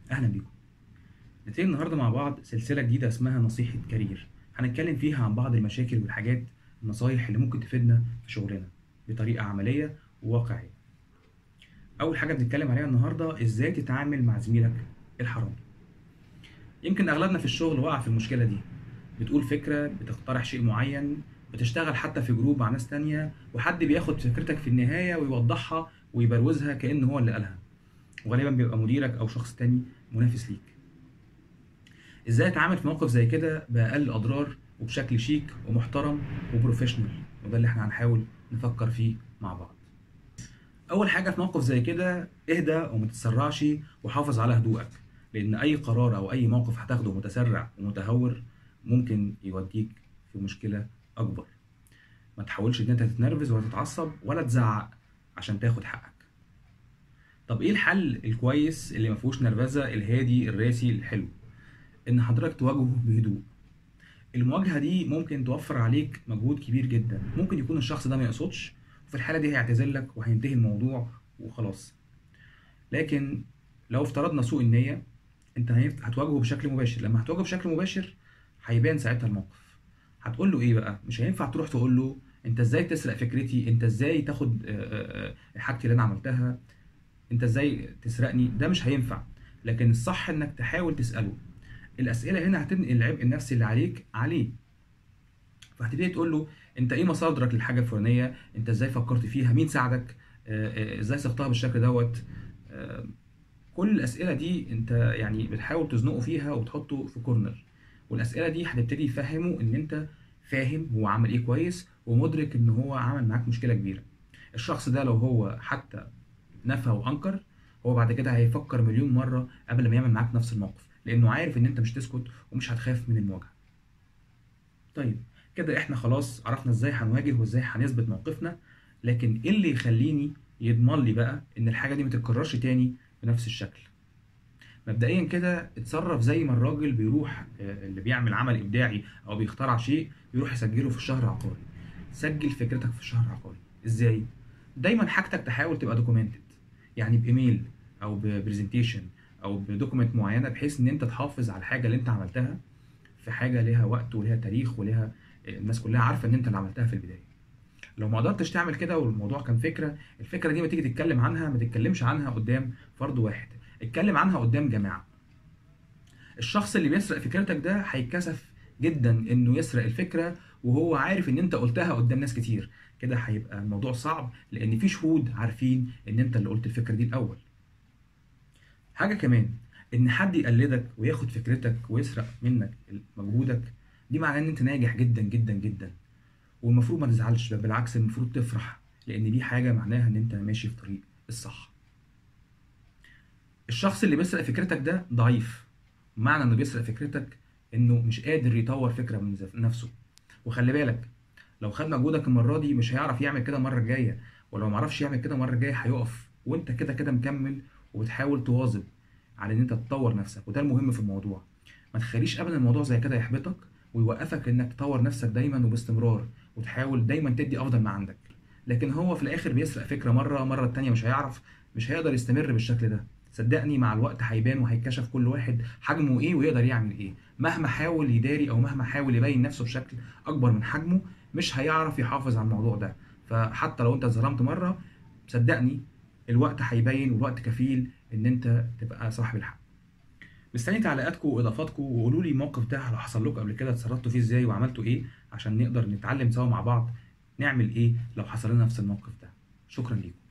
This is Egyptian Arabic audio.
اهلا بيكم نبتدي النهارده مع بعض سلسله جديده اسمها نصيحه كارير هنتكلم فيها عن بعض المشاكل والحاجات النصايح اللي ممكن تفيدنا في شغلنا بطريقه عمليه وواقعيه اول حاجه بنتكلم عليها النهارده ازاي تتعامل مع زميلك الحرامي يمكن اغلبنا في الشغل وقع في المشكله دي بتقول فكره بتقترح شيء معين بتشتغل حتى في جروب مع ناس تانية وحد بياخد فكرتك في النهايه ويوضحها ويبروزها كأن هو اللي قالها وغالبا بيبقى مديرك او شخص تاني منافس ليك ازاي اتعامل في موقف زي كده باقل اضرار وبشكل شيك ومحترم وبروفيشنال وده اللي احنا هنحاول نفكر فيه مع بعض اول حاجه في موقف زي كده اهدى وما تتسرعش وحافظ على هدوءك لان اي قرار او اي موقف هتاخده متسرع ومتهور ممكن يوديك في مشكله اكبر ما تحاولش ان انت تتنرفز ولا تتعصب ولا تزعق عشان تاخد حقك طب ايه الحل الكويس اللي ما فيهوش نرفزه الهادي الراسي الحلو ان حضرتك تواجهه بهدوء المواجهه دي ممكن توفر عليك مجهود كبير جدا ممكن يكون الشخص ده ما يقصدش وفي الحاله دي هيعتذر لك وهينتهي الموضوع وخلاص لكن لو افترضنا سوء النيه انت هيف- هتواجهه بشكل مباشر لما هتواجهه بشكل مباشر هيبان ساعتها الموقف هتقول له ايه بقى مش هينفع تروح تقول له انت ازاي تسرق فكرتي انت ازاي تاخد آه، آه، آه، حاجتي اللي انا عملتها انت ازاي تسرقني ده مش هينفع لكن الصح انك تحاول تساله الاسئله هنا هتنقل العبء النفسي اللي عليك عليه فهتبتدي تقول له انت ايه مصادرك للحاجه الفلانيه انت ازاي فكرت فيها مين ساعدك آه، آه، ازاي صغتها بالشكل دوت آه، كل الاسئله دي انت يعني بتحاول تزنقه فيها وتحطه في كورنر والاسئله دي هتبتدي يفهمه ان انت فاهم هو عمل ايه كويس ومدرك ان هو عمل معاك مشكله كبيره الشخص ده لو هو حتى نفى وانكر هو بعد كده هيفكر مليون مره قبل ما يعمل معاك نفس الموقف لانه عارف ان انت مش تسكت ومش هتخاف من المواجهه طيب كده احنا خلاص عرفنا ازاي هنواجه وازاي هنثبت موقفنا لكن ايه اللي يخليني يضمن لي بقى ان الحاجه دي ما تتكررش تاني بنفس الشكل مبدئيا كده اتصرف زي ما الراجل بيروح آه، اللي بيعمل عمل ابداعي او بيخترع شيء يروح يسجله في الشهر العقاري سجل فكرتك في الشهر العقاري ازاي دايما حاجتك تحاول تبقى دوكيومنتد يعني بايميل او ببرزنتيشن او بدوكيمنت معينه بحيث ان انت تحافظ على الحاجه اللي انت عملتها في حاجه ليها وقت وليها تاريخ وليها الناس كلها عارفه ان انت اللي عملتها في البدايه لو ما قدرتش تعمل كده والموضوع كان فكره الفكره دي ما تيجي تتكلم عنها ما تتكلمش عنها قدام فرد واحد اتكلم عنها قدام جماعه الشخص اللي بيسرق فكرتك ده هيتكسف جدا انه يسرق الفكره وهو عارف ان انت قلتها قدام ناس كتير كده هيبقى الموضوع صعب لان في شهود عارفين ان انت اللي قلت الفكره دي الاول حاجه كمان ان حد يقلدك وياخد فكرتك ويسرق منك مجهودك دي معناه ان انت ناجح جدا جدا جدا والمفروض ما تزعلش بل بالعكس المفروض تفرح لان دي حاجه معناها ان انت ماشي في طريق الصح الشخص اللي بيسرق فكرتك ده ضعيف معنى انه بيسرق فكرتك انه مش قادر يطور فكره من ذات- نفسه وخلي بالك لو خد مجهودك المره دي مش هيعرف يعمل كده المره الجايه ولو ما عرفش يعمل كده المره الجايه هيقف وانت كده كده مكمل وبتحاول تواظب على ان انت تطور نفسك وده المهم في الموضوع ما تخليش ابدا الموضوع زي كده يحبطك ويوقفك انك تطور نفسك دايما وباستمرار وتحاول دايما تدي افضل ما عندك لكن هو في الاخر بيسرق فكره مره مره التانيه مش هيعرف مش هيقدر يستمر بالشكل ده صدقني مع الوقت هيبان وهيكشف كل واحد حجمه ايه ويقدر يعمل ايه مهما حاول يداري او مهما حاول يبين نفسه بشكل اكبر من حجمه مش هيعرف يحافظ على الموضوع ده فحتى لو انت اتظلمت مره صدقني الوقت هيبين والوقت كفيل ان انت تبقى صاحب الحق مستني تعليقاتكم واضافاتكم وقولوا لي الموقف ده لو حصل لكم قبل كده اتصرفتوا فيه ازاي وعملتوا ايه عشان نقدر نتعلم سوا مع بعض نعمل ايه لو حصل لنا نفس الموقف ده شكرا ليكم